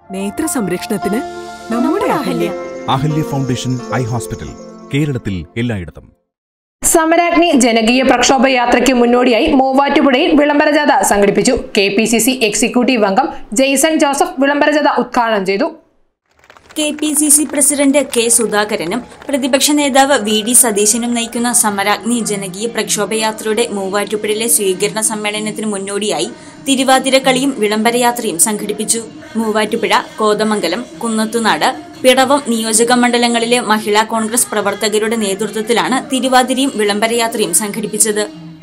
നേത്ര സംരക്ഷണത്തിന് നമ്മുടെ Ahalya Ahalya foundation eye hospital കേരളത്തിൽ എല്ലായിടത്തും സമരാഗ്നി ജനകീയ പ്രക്ഷോഭ യാത്രയ്ക്ക് മുന്നോടിയായി മൂവാറ്റുപുഴയിൽ വിളംബരജാഥ സംഘടിപ്പിച്ചു K P C C executive അംഗം ജെയ്സൺ ജോസഫ് വിളംബരജാഥ ഉദ്ഘാടനം ചെയ്തു K P C C president K സുധാകരനും പ്രതിപക്ഷ നേതാവ് വി ഡി സതീശനും നയിക്കുന്ന സമരാഗ്നി ജനകീയ പ്രക്ഷോഭയാത്രയുടെ മൂവാറ്റുപുഴയിലെ സ്വീകരണ സമ്മേളനത്തിന് മുന്നോടിയായി തിരുവാതിരക്കളിയും വിളംബരയാത്രയും സംഘടിപ്പിച്ചു മൂവാറ്റുപുഴ കോതമംഗലം കുന്നത്തുനാട് പിറവം നിയോജക മണ്ഡലങ്ങളിലെ മഹിളാ കോൺഗ്രസ് പ്രവർത്തകരുടെ നേതൃത്വത്തിലാണ് തിരുവാതിരയും വിളംബരയാത്രയും സംഘടിപ്പിച്ചത്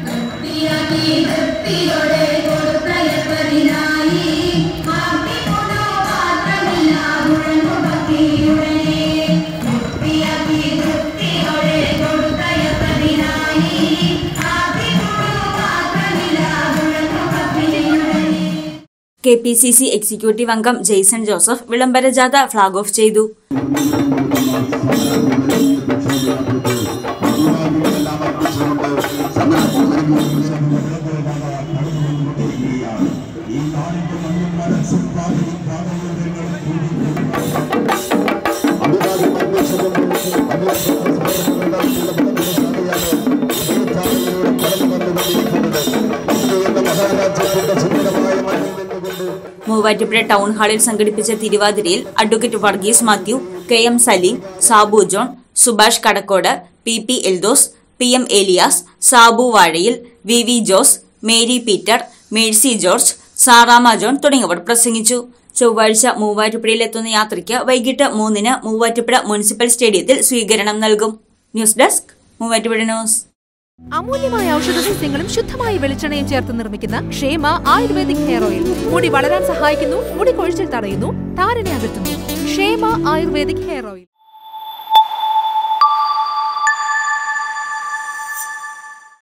K P C C executive അംഗം ജെയ്സൺ ജോസഫ് വിളംബര ജാഥ ഫ്ളാഗ് ഓഫ് ചെയ്തു മൂവാറ്റുപുഴ ടൗൺ ഹാളിൽ സംഘടിപ്പിച്ച തിരുവാതിരയിൽ advocate Varghese Mathew K M Salim Sabu John Subhash Kadakkode P P Eldhose P M Elias Sabu Vazhayil V V Jose Mary Peter Mercy George Saramma John തുടങ്ങിയവർ പ്രസംഗിച്ചു ചൊവ്വാഴ്ച മൂവാറ്റുപുഴയിലെത്തുന്ന യാത്രയ്ക്ക് വൈകിട്ട് മൂന്നിന് മൂവാറ്റുപുഴ മുനിസിപ്പൽ സ്റ്റേഡിയത്തിൽ സ്വീകരണം നൽകും ന്യൂസ് ഡെസ്ക് മൂവാറ്റുപുഴ ന്യൂസ് അമൂല്യമായ ഔഷധ സസ്യങ്ങളും ശുദ്ധമായ വെളിച്ചെണ്ണയും ചേർത്ത് നിർമ്മിക്കുന്ന ക്ഷേമ ആയുർവേദിക് ഹെയർ ഓയിൽ മുടി വളരാൻ സഹായിക്കുന്നു മുടി കൊഴിച്ചിൽ തടയുന്നു താരനെ അകറ്റുന്നു ക്ഷേമ ആയുർവേദിക് ഹെയർ ഓയിൽ